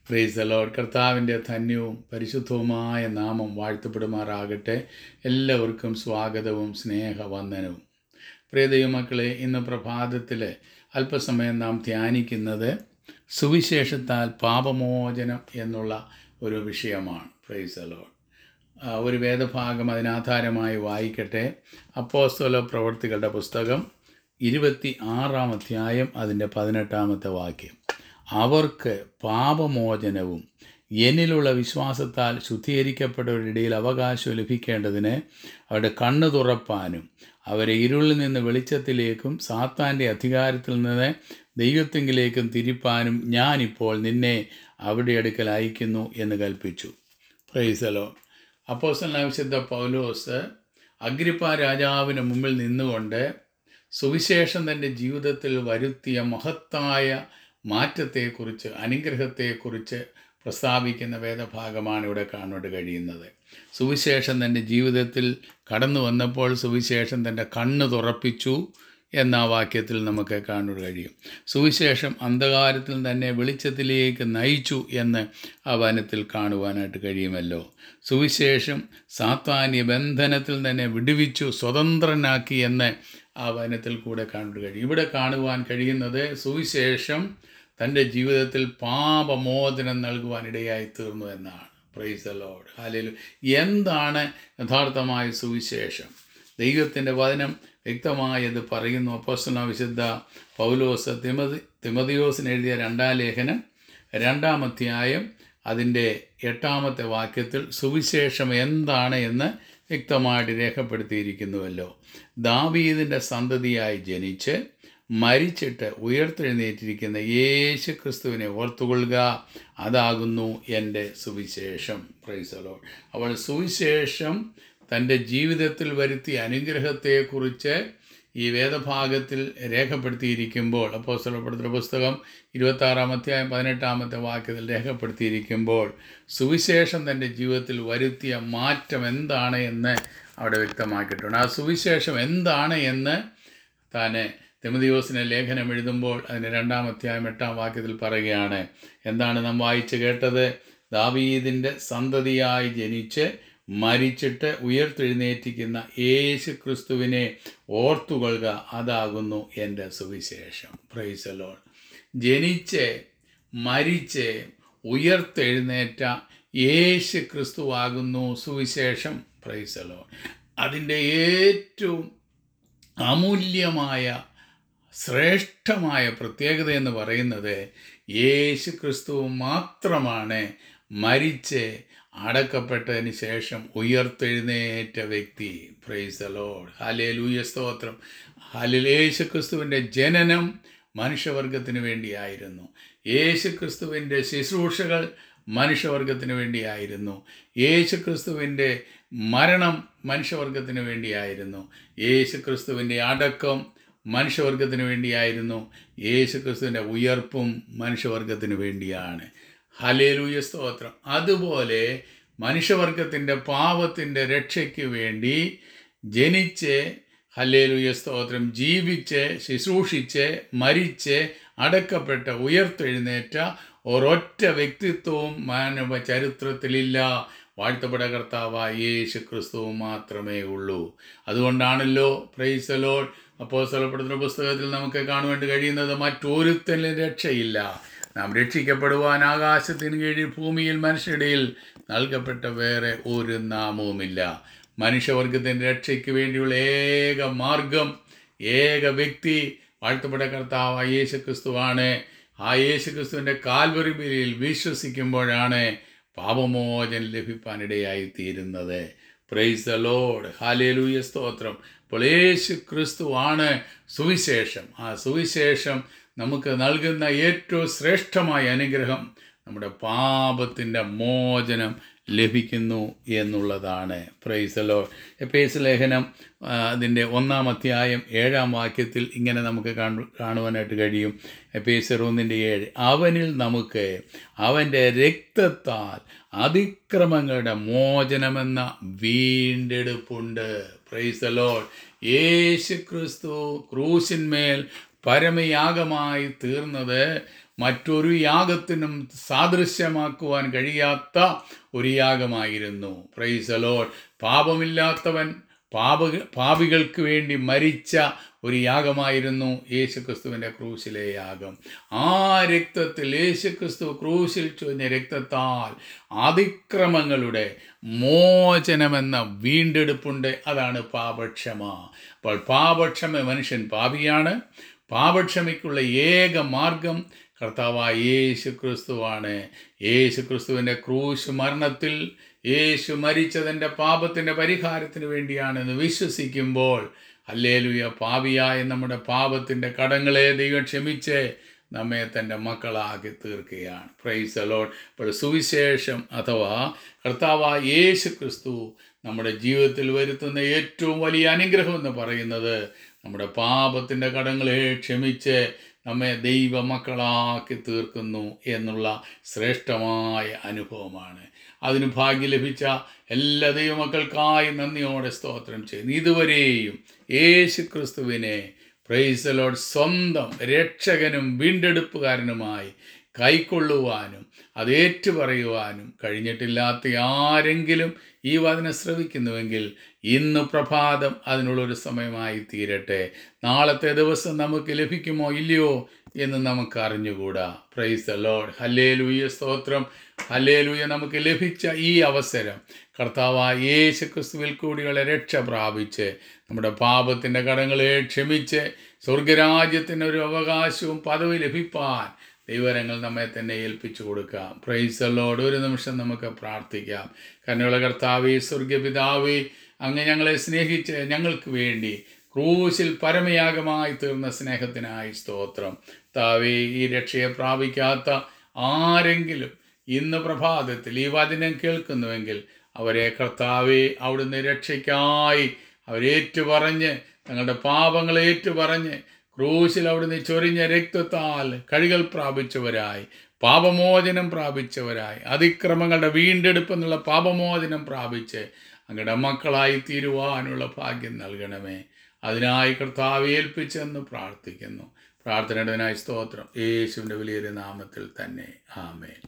price load കർത്താവിൻ്റെ ധന്യവും പരിശുദ്ധവുമായ നാമം വാഴ്ത്തപ്പെടുമാറാകട്ടെ എല്ലാവർക്കും സ്വാഗതവും സ്നേഹവന്ദനവും പ്രിയ ദൈവമക്കളെ ഇന്ന് പ്രഭാതത്തിൽ അല്പസമയം നാം ധ്യാനിക്കുന്നത് സുവിശേഷത്താൽ പാപമോചനം എന്നുള്ള ഒരു വിഷയമാണ് പ്രൈസ് ലോഡ് ആ, ഒരു വേദഭാഗം അതിനാധാരമായി വായിക്കട്ടെ അപ്പോസ്തല പ്രവർത്തികളുടെ പുസ്തകം ഇരുപത്തി ആറാം അധ്യായം അതിൻ്റെ പതിനെട്ടാമത്തെ വാക്യം അവർക്ക് പാപമോചനവും എന്നിലുള്ള വിശ്വാസത്താൽ ശുദ്ധീകരിക്കപ്പെട്ടവരുടെ ഇടയിൽ അവകാശം ലഭിക്കേണ്ടതിന് അവരുടെ കണ്ണ് തുറപ്പാനും അവരെ ഇരുളിൽ നിന്ന് വെളിച്ചത്തിലേക്കും സാത്താൻ്റെ അധികാരത്തിൽ നിന്ന് ദൈവത്തെങ്കിലേക്കും തിരിപ്പാനും ഞാനിപ്പോൾ നിന്നെ അവിടെ അടുക്കൽ അയക്കുന്നു എന്ന് കൽപ്പിച്ചു പ്രൈസലോ അപ്പോസ്റ്റലായ വിശുദ്ധ പൗലോസ് അഗ്രിപ്പ രാജാവിന് മുമ്പിൽ നിന്നുകൊണ്ട് സുവിശേഷം തൻ്റെ ജീവിതത്തിൽ വരുത്തിയ മഹത്തായ മാറ്റത്തെക്കുറിച്ച് അനുഗ്രഹത്തെക്കുറിച്ച് പ്രസ്താവിക്കുന്ന വേദഭാഗമാണ് ഇവിടെ കാണുവാൻ കഴിയുന്നത് സുവിശേഷം തൻ്റെ ജീവിതത്തിൽ കടന്നു വന്നപ്പോൾ സുവിശേഷം തൻ്റെ കണ്ണ് തുറപ്പിച്ചു എന്ന ആ വാക്യത്തിൽ നമുക്ക് കാണുവാൻ കഴിയും സുവിശേഷം അന്ധകാരത്തിൽ തന്നെ വെളിച്ചത്തിലേക്ക് നയിച്ചു എന്ന് ആ വനത്തിൽ കാണുവാനായിട്ട് കഴിയുമല്ലോ സുവിശേഷം സാത്താന്യ ബന്ധനത്തിൽ തന്നെ വിടുവിച്ചു സ്വതന്ത്രനാക്കി എന്ന് ആ വനത്തിൽ കൂടെ കാണുവാൻ കഴിയും ഇവിടെ കാണുവാൻ കഴിയുന്നത് സുവിശേഷം തൻ്റെ ജീവിതത്തിൽ പാപമോചനം നൽകുവാൻ ഇടയായി തീർന്നു എന്നാണ് പ്രൈസ് ലോഡ് ഹാലയിലും എന്താണ് യഥാർത്ഥമായ സുവിശേഷം ദൈവത്തിൻ്റെ വചനം വ്യക്തമായത് പറയുന്നു അപ്പോസ്തല വിശുദ്ധ പൗലോസ് തിമതി തിമതിയോസിന് എഴുതിയ രണ്ടാം ലേഖനം രണ്ടാം അധ്യായം അതിൻ്റെ എട്ടാമത്തെ വാക്യത്തിൽ സുവിശേഷം എന്താണ് എന്ന് വ്യക്തമായിട്ട് രേഖപ്പെടുത്തിയിരിക്കുന്നുവല്ലോ ദാവീദിൻ്റെ സന്തതിയായി ജനിച്ച് മരിച്ചിട്ട് ഉയർത്തെഴുന്നേറ്റിരിക്കുന്ന യേശു ക്രിസ്തുവിനെ ഓർത്തുകൊള്ളുക അതാകുന്നു എൻ്റെ സുവിശേഷം പ്രൈസലോ അവൾ സുവിശേഷം തൻ്റെ ജീവിതത്തിൽ വരുത്തിയ അനുഗ്രഹത്തെക്കുറിച്ച് ഈ വേദഭാഗത്തിൽ രേഖപ്പെടുത്തിയിരിക്കുമ്പോൾ അപ്പോൾ സ്ഥലപ്പെടുത്തുന്ന പുസ്തകം ഇരുപത്താറാം അധ്യായം പതിനെട്ടാമത്തെ വാക്യത്തിൽ രേഖപ്പെടുത്തിയിരിക്കുമ്പോൾ സുവിശേഷം തൻ്റെ ജീവിതത്തിൽ വരുത്തിയ മാറ്റം എന്താണ് എന്ന് അവിടെ വ്യക്തമാക്കിയിട്ടുണ്ട് ആ സുവിശേഷം എന്താണ് എന്ന് താനെ തിമതിയോസിനെ ലേഖനം എഴുതുമ്പോൾ അതിന് രണ്ടാം അധ്യായം എട്ടാം വാക്യത്തിൽ പറയുകയാണ് എന്താണ് നാം വായിച്ചു കേട്ടത് ദാവീദിൻ്റെ സന്തതിയായി ജനിച്ച് മരിച്ചിട്ട് ഉയർത്തെഴുന്നേറ്റിക്കുന്ന യേശു ക്രിസ്തുവിനെ ഓർത്തുകൊള്ളുക അതാകുന്നു എൻ്റെ സുവിശേഷം പ്രൈസലോൺ ജനിച്ച് മരിച്ച് ഉയർത്തെഴുന്നേറ്റ യേശു ക്രിസ്തുവാകുന്നു സുവിശേഷം പ്രൈസലോൺ അതിൻ്റെ ഏറ്റവും അമൂല്യമായ ശ്രേഷ്ഠമായ പ്രത്യേകത എന്ന് പറയുന്നത് യേശു ക്രിസ്തു മാത്രമാണ് മരിച്ച് അടക്കപ്പെട്ടതിന് ശേഷം ഉയർത്തെഴുന്നേറ്റ വ്യക്തി പ്രൈസ് ലോഡ് ഹലേലൂയ സ്തോത്രം ഹലിൽ യേശു ക്രിസ്തുവിൻ്റെ ജനനം മനുഷ്യവർഗത്തിന് വേണ്ടിയായിരുന്നു യേശു ക്രിസ്തുവിൻ്റെ ശുശ്രൂഷകൾ മനുഷ്യവർഗത്തിന് വേണ്ടിയായിരുന്നു യേശു ക്രിസ്തുവിൻ്റെ മരണം മനുഷ്യവർഗത്തിന് വേണ്ടിയായിരുന്നു യേശു ക്രിസ്തുവിൻ്റെ അടക്കം മനുഷ്യവർഗത്തിന് വേണ്ടിയായിരുന്നു യേശു ക്രിസ്തുവിൻ്റെ ഉയർപ്പും മനുഷ്യവർഗത്തിന് വേണ്ടിയാണ് ഹലേലൂയ സ്തോത്രം അതുപോലെ മനുഷ്യവർഗത്തിൻ്റെ പാപത്തിൻ്റെ രക്ഷയ്ക്ക് വേണ്ടി ജനിച്ച് ഹല്ലേലൂയ സ്തോത്രം ജീവിച്ച് ശുശ്രൂഷിച്ച് മരിച്ച് അടക്കപ്പെട്ട ഉയർത്തെഴുന്നേറ്റ ഒരൊറ്റ വ്യക്തിത്വവും മാനവ ചരിത്രത്തിലില്ല വാഴ്ത്തപ്പെട്ട കർത്താവായ യേശു ക്രിസ്തുവും മാത്രമേ ഉള്ളൂ അതുകൊണ്ടാണല്ലോ പ്രൈസലോഡ് അപ്പോൾ സ്ഥലപ്പെടുത്തുന്ന പുസ്തകത്തിൽ നമുക്ക് കാണുവാൻ കഴിയുന്നത് മറ്റൊരുത്തനും രക്ഷയില്ല നാം രക്ഷിക്കപ്പെടുവാൻ ആകാശത്തിന് കീഴിൽ ഭൂമിയിൽ മനുഷ്യരുടെയിൽ നൽകപ്പെട്ട വേറെ ഒരു നാമവുമില്ല മനുഷ്യവർഗത്തിൻ്റെ രക്ഷയ്ക്ക് വേണ്ടിയുള്ള ഏക മാർഗം ഏക വ്യക്തി വാഴ്ത്തപ്പെട്ട കർത്താവ് യേശു ക്രിസ്തുവാണ് ആ യേശു ക്രിസ്തുവിൻ്റെ കാൽവറി ബലിയിൽ വിശ്വസിക്കുമ്പോഴാണ് പാപമോചനം ലഭിക്കാനിടയായി തീരുന്നത് പ്രൈസ് ദ ലോഡ് ഹാലേലൂയ സ്തോത്രം അപ്പോൾ യേശു ക്രിസ്തുവാണ് സുവിശേഷം ആ സുവിശേഷം നമുക്ക് നൽകുന്ന ഏറ്റവും ശ്രേഷ്ഠമായ അനുഗ്രഹം നമ്മുടെ പാപത്തിൻ്റെ മോചനം ലഭിക്കുന്നു എന്നുള്ളതാണ് പ്രൈസലോ എപ്പേസ് ലേഖനം ആ, അതിൻ്റെ ഒന്നാം അധ്യായം ഏഴാം വാക്യത്തിൽ ഇങ്ങനെ നമുക്ക് കാണു കാണുവാനായിട്ട് കഴിയും എപ്പേസർ ഒന്നിൻ്റെ ഏഴ് അവനിൽ നമുക്ക് അവൻ്റെ രക്തത്താൽ അതിക്രമങ്ങളുടെ മോചനമെന്ന വീണ്ടെടുപ്പുണ്ട് പ്രൈസലോ യേശു ക്രിസ്തു ക്രൂശിന്മേൽ പരമയാഗമായി തീർന്നത് മറ്റൊരു യാഗത്തിനും സാദൃശ്യമാക്കുവാൻ കഴിയാത്ത ഒരു യാഗമായിരുന്നു പ്രൈസലോൾ പാപമില്ലാത്തവൻ പാപ പാപികൾക്ക് വേണ്ടി മരിച്ച ഒരു യാഗമായിരുന്നു യേശുക്രിസ്തുവിൻ്റെ ക്രൂശിലെ യാഗം ആ രക്തത്തിൽ യേശുക്രിസ്തു ക്രൂശിൽ ചൊരിഞ്ഞ രക്തത്താൽ അതിക്രമങ്ങളുടെ മോചനമെന്ന വീണ്ടെടുപ്പുണ്ട് അതാണ് പാപക്ഷമ അപ്പോൾ പാപക്ഷമ മനുഷ്യൻ പാപിയാണ് പാപക്ഷമയ്ക്കുള്ള ഏക മാർഗം കർത്താവായ യേശു ക്രിസ്തുവാണ് യേശു ക്രിസ്തുവിൻ്റെ ക്രൂശ് മരണത്തിൽ യേശു മരിച്ചതിൻ്റെ പാപത്തിൻ്റെ പരിഹാരത്തിന് വേണ്ടിയാണെന്ന് വിശ്വസിക്കുമ്പോൾ അല്ലേലുയ പാപിയായ നമ്മുടെ പാപത്തിൻ്റെ കടങ്ങളെ ദൈവം ക്ഷമിച്ച് നമ്മെ തൻ്റെ മക്കളാക്കി തീർക്കുകയാണ് പ്രൈസ് അലോഡ് ഇപ്പോൾ സുവിശേഷം അഥവാ കർത്താവായ യേശു ക്രിസ്തു നമ്മുടെ ജീവിതത്തിൽ വരുത്തുന്ന ഏറ്റവും വലിയ അനുഗ്രഹം എന്ന് പറയുന്നത് നമ്മുടെ പാപത്തിൻ്റെ കടങ്ങളെ ക്ഷമിച്ച് നമ്മെ ദൈവ മക്കളാക്കി തീർക്കുന്നു എന്നുള്ള ശ്രേഷ്ഠമായ അനുഭവമാണ് അതിന് ഭാഗ്യം ലഭിച്ച എല്ലാ ദൈവമക്കൾക്കായി നന്ദിയോടെ സ്തോത്രം ചെയ്യുന്നു ഇതുവരെയും യേശു ക്രിസ്തുവിനെ പ്രൈസലോട് സ്വന്തം രക്ഷകനും വീണ്ടെടുപ്പുകാരനുമായി കൈക്കൊള്ളുവാനും അത് ഏറ്റുപറയുവാനും കഴിഞ്ഞിട്ടില്ലാത്ത ആരെങ്കിലും ഈ വചനം ശ്രവിക്കുന്നുവെങ്കിൽ ഇന്ന് പ്രഭാതം അതിനുള്ളൊരു സമയമായി തീരട്ടെ നാളത്തെ ദിവസം നമുക്ക് ലഭിക്കുമോ ഇല്ലയോ എന്ന് നമുക്ക് അറിഞ്ഞുകൂടാ പ്രൈസ് ദ ലോഡ് ഹല്ലേ ലൂയ സ്തോത്രം ഹല്ലേ ലൂയ നമുക്ക് ലഭിച്ച ഈ അവസരം കർത്താവായ യേശു ക്രിസ്തുവിൽ കൂടിയുള്ള രക്ഷ പ്രാപിച്ച് നമ്മുടെ പാപത്തിൻ്റെ കടങ്ങളെ ക്ഷമിച്ച് സ്വർഗരാജ്യത്തിന് ഒരു അവകാശവും പദവി ലഭിപ്പാൻ ദൈവരങ്ങൾ നമ്മെ തന്നെ ഏൽപ്പിച്ചു കൊടുക്കാം പ്രൈസലോട് ഒരു നിമിഷം നമുക്ക് പ്രാർത്ഥിക്കാം കന്നുള്ള കർത്താവേ സ്വർഗപിതാവേ അങ്ങ് ഞങ്ങളെ സ്നേഹിച്ച് ഞങ്ങൾക്ക് വേണ്ടി ക്രൂശിൽ പരമയാഗമായി തീർന്ന സ്നേഹത്തിനായി സ്തോത്രം താവേ ഈ രക്ഷയെ പ്രാപിക്കാത്ത ആരെങ്കിലും ഇന്ന് പ്രഭാതത്തിൽ ഈ വചനം കേൾക്കുന്നുവെങ്കിൽ അവരെ കർത്താവെ അവിടുന്ന് രക്ഷയ്ക്കായി അവരേറ്റുപറഞ്ഞ് തങ്ങളുടെ പാപങ്ങളെ ഏറ്റുപറഞ്ഞ് ക്രൂശിൽ അവിടുന്ന് ചൊരിഞ്ഞ രക്തത്താൽ കഴുകൽ പ്രാപിച്ചവരായി പാപമോചനം പ്രാപിച്ചവരായി അതിക്രമങ്ങളുടെ വീണ്ടെടുപ്പ് എന്നുള്ള പാപമോചനം പ്രാപിച്ച് അങ്ങയുടെ മക്കളായി തീരുവാനുള്ള ഭാഗ്യം നൽകണമേ അതിനായി കർത്താവ് ഏൽപ്പിച്ചെന്ന് പ്രാർത്ഥിക്കുന്നു പ്രാർത്ഥനയുടേതിനായി സ്തോത്രം യേശുവിൻ്റെ വലിയൊരു നാമത്തിൽ തന്നെ ആമേൻ